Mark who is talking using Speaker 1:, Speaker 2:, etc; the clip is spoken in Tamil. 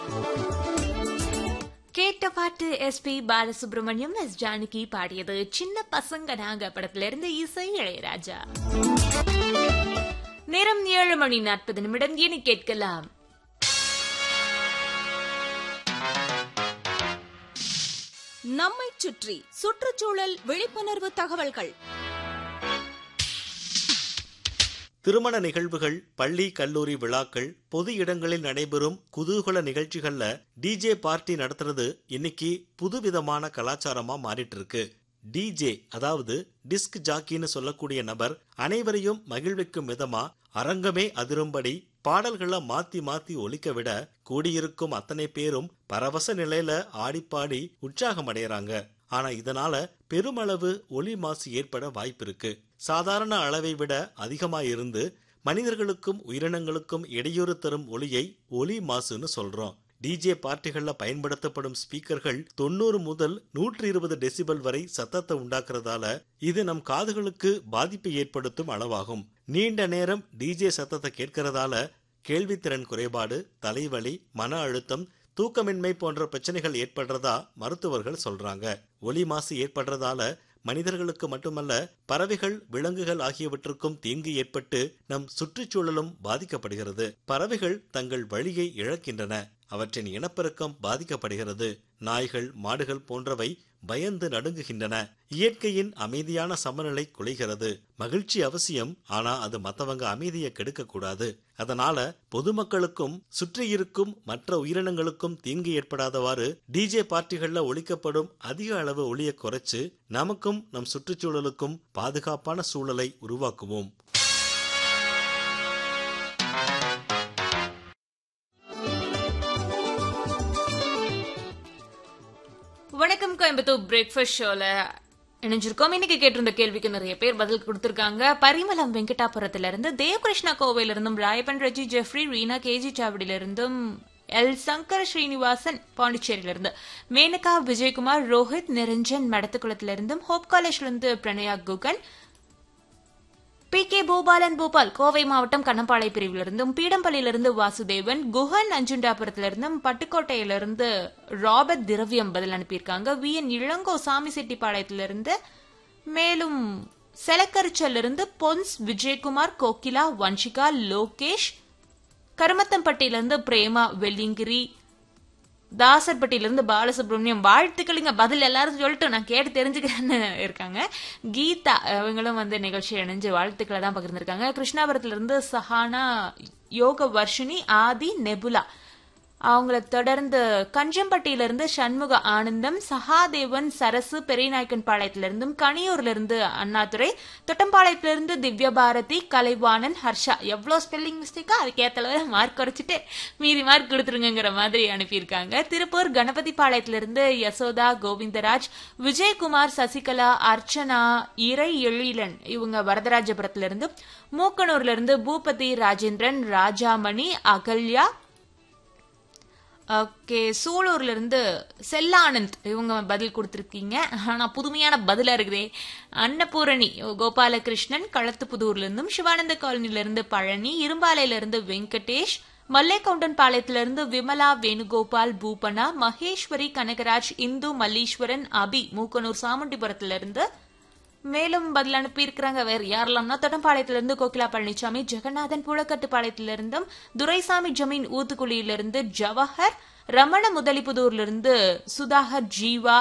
Speaker 1: கேட்ட பாட்டு எஸ்பி பாலசுப்ரமணியம் எஸ் ஜானகி பாடியது சின்ன பசங்க நாங்க படத்துல இருந்து இசை இளையராஜா நேரம் ஏழு மணி நாற்பது நிமிடம் இனி கேட்கலாம்
Speaker 2: நம்மைச் சுற்றி சுற்றுச்சூழல் விழிப்புணர்வு தகவல்கள்
Speaker 3: திருமண நிகழ்வுகள் பள்ளி கல்லூரி விழாக்கள் பொது இடங்களில் நடைபெறும் குதூகல நிகழ்ச்சிகள்ல டிஜே பார்ட்டி நடத்துறது இன்னைக்கு புதுவிதமான கலாச்சாரமா மாறிட்டு இருக்கு டிஜே அதாவது டிஸ்க் ஜாக்கின்னு சொல்லக்கூடிய நபர் அனைவரையும் மகிழ்விக்கும் விதமா அரங்கமே அதிரும்படி பாடல்களை மாத்தி மாத்தி ஒலிக்க விட கூடியிருக்கும் அத்தனை பேரும் பரவச நிலையில ஆடிப்பாடி உற்சாகம் அடையறாங்க ஆனா இதனால பெருமளவு ஒலி மாசு ஏற்பட வாய்ப்பிருக்கு சாதாரண அளவை விட அதிகமா இருந்து மனிதர்களுக்கும் உயிரினங்களுக்கும் இடையூறு தரும் ஒலியை ஒலி மாசுன்னு சொல்றோம் டிஜே பார்ட்டிகள்ல பயன்படுத்தப்படும் ஸ்பீக்கர்கள் தொண்ணூறு முதல் நூற்றி இருபது டெசிபல் வரை சத்தத்தை உண்டாக்குறதால இது நம் காதுகளுக்கு பாதிப்பை ஏற்படுத்தும் அளவாகும் நீண்ட நேரம் டிஜே சத்தத்தை கேட்கறதால கேள்வித்திறன் குறைபாடு தலைவலி மன அழுத்தம் தூக்கமின்மை போன்ற பிரச்சனைகள் ஏற்படுறதா மருத்துவர்கள் சொல்றாங்க ஒலி மாசு ஏற்படுறதால மனிதர்களுக்கு மட்டுமல்ல பறவைகள் விலங்குகள் ஆகியவற்றுக்கும் தீங்கு ஏற்பட்டு நம் சுற்றுச்சூழலும் பாதிக்கப்படுகிறது பறவைகள் தங்கள் வழியை இழக்கின்றன அவற்றின் இனப்பெருக்கம் பாதிக்கப்படுகிறது நாய்கள் மாடுகள் போன்றவை பயந்து நடுங்குகின்றன இயற்கையின் அமைதியான சமநிலை குலைகிறது மகிழ்ச்சி அவசியம் ஆனா அது மத்தவங்க அமைதியை கெடுக்க கூடாது அதனால பொதுமக்களுக்கும் சுற்றி இருக்கும் மற்ற உயிரினங்களுக்கும் தீங்கு ஏற்படாதவாறு டிஜே பார்ட்டிகள்ல ஒழிக்கப்படும் அதிக அளவு ஒளியை குறைச்சு நமக்கும் நம் சுற்றுச்சூழலுக்கும் பாதுகாப்பான சூழலை உருவாக்குவோம்
Speaker 1: வணக்கம் கோயம்புத்தூர் பிரேக்ஃபாஸ்ட் ஷோல இணைஞ்சிருக்கோம் இன்னைக்கு கேட்டிருந்த கேள்விக்கு நிறைய பேர் பதில் கொடுத்திருக்காங்க பரிமளம் வெங்கடாபுரத்துல இருந்து தேவகிருஷ்ணா கோவையில இருந்தும் ராயப்பன் ரஜி ஜெஃப்ரி ரீனா கேஜி சாவடியில இருந்தும் எல் சங்கர் ஸ்ரீனிவாசன் பாண்டிச்சேரியில இருந்து மேனகா விஜயகுமார் ரோஹித் நிரஞ்சன் மடத்துக்குளத்துல இருந்தும் ஹோப் காலேஜ்ல இருந்து பிரணயா குகன் பி கே பூபாலன் பூபால் கோவை மாவட்டம் கண்ணம்பாளை பிரிவிலிருந்தும் பீடம்பள்ளியிலிருந்து வாசுதேவன் குஹன் அஞ்சுண்டாபுரத்திலிருந்தும் பட்டுக்கோட்டையிலிருந்து ராபர்ட் திரவியம் பதில் அனுப்பியிருக்காங்க வி என் இளங்கோ சாமி செட்டிப்பாளையத்திலிருந்து மேலும் செலக்கரிச்சலிருந்து பொன்ஸ் விஜயகுமார் கோகிலா வன்ஷிகா லோகேஷ் கருமத்தம்பட்டியிலிருந்து பிரேமா வெள்ளிங்கிரி தாசர்பட்டியிலிருந்து பாலசுப்ரமணியம் வாழ்த்துக்களுங்க பதில் எல்லாரும் சொல்லிட்டு நான் கேட்டு தெரிஞ்சுக்கிறேன்னு இருக்காங்க கீதா அவங்களும் வந்து நிகழ்ச்சி இணைஞ்சு வாழ்த்துக்களை தான் பகிர்ந்திருக்காங்க கிருஷ்ணாபுரத்துல இருந்து சஹானா யோக வர்ஷினி ஆதி நெபுலா அவங்கள தொடர்ந்து கஞ்சம்பட்டியிலிருந்து சண்முக ஆனந்தம் சகாதேவன் சரசு பெரியநாயக்கன் பாளையத்திலிருந்தும் கனியூர்ல இருந்து அண்ணாதுரை தொட்டம்பாளையத்திலிருந்து திவ்ய பாரதி கலைவாணன் ஹர்ஷா எவ்வளோ ஸ்பெல்லிங் மிஸ்டேக்கா அதுக்கேற்ற அளவு மார்க் குறைச்சிட்டு மீதி மார்க் கொடுத்துருங்கிற மாதிரி அனுப்பியிருக்காங்க திருப்பூர் கணபதி பாளையத்திலிருந்து யசோதா கோவிந்தராஜ் விஜயகுமார் சசிகலா அர்ச்சனா இறை எழிலன் இவங்க வரதராஜபுரத்திலிருந்து மூக்கனூர்ல இருந்து பூபதி ராஜேந்திரன் ராஜாமணி அகல்யா ஓகே சூலூர்ல இருந்து செல்லானந்த் இவங்க பதில் கொடுத்துருக்கீங்க ஆனா புதுமையான பதிலா இருக்குதே அன்னபூரணி கோபாலகிருஷ்ணன் களத்துப்புதூர்ல இருந்தும் சிவானந்த காலனில இருந்து பழனி இரும்பாலையில இருந்து வெங்கடேஷ் மல்லேகவுண்டன் பாளையத்துல இருந்து விமலா வேணுகோபால் பூபனா மகேஸ்வரி கனகராஜ் இந்து மல்லீஸ்வரன் அபி மூக்கனூர் சாமுண்டிபுரத்துல இருந்து மேலும் பதில் அனுப்பியிருக்கிறாங்க வேற யாரெல்லாம்னா தொடம்பாளையத்திலிருந்து கோகிலா பழனிசாமி ஜெகநாதன் புழக்கட்டுப்பாளையத்திலிருந்தும் துரைசாமி ஜமீன் ஊத்துக்குழியிலிருந்து ஜவஹர் ரமண முதலிப்புதூர்லிருந்து சுதாகர் ஜீவா